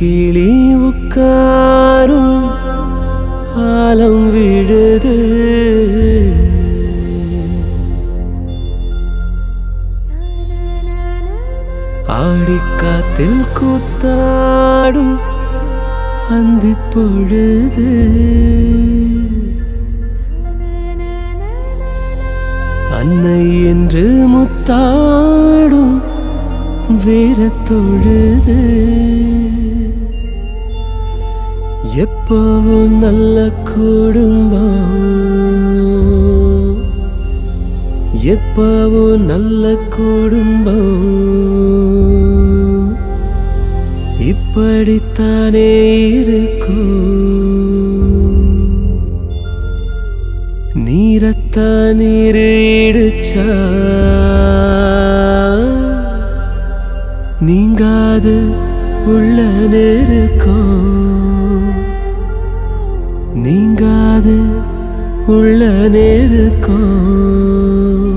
கிளி உட்காரும் ஆலம் விழுது ஆடிக்காத்தில் கூத்தாடும் அந்தி பொழுது அன்னை என்று முத்தாடும் வேற தொழுது எப்பவும் நல்ல குடும்பம் எப்பவும் நல்ல குடும்பம் இப்படித்தானே இருக்கும் நீரத்தான் நீர் இடிச்சா நீங்காது உள்ள நெருக்கம் நீங்காது உள்ள நெருக்கம்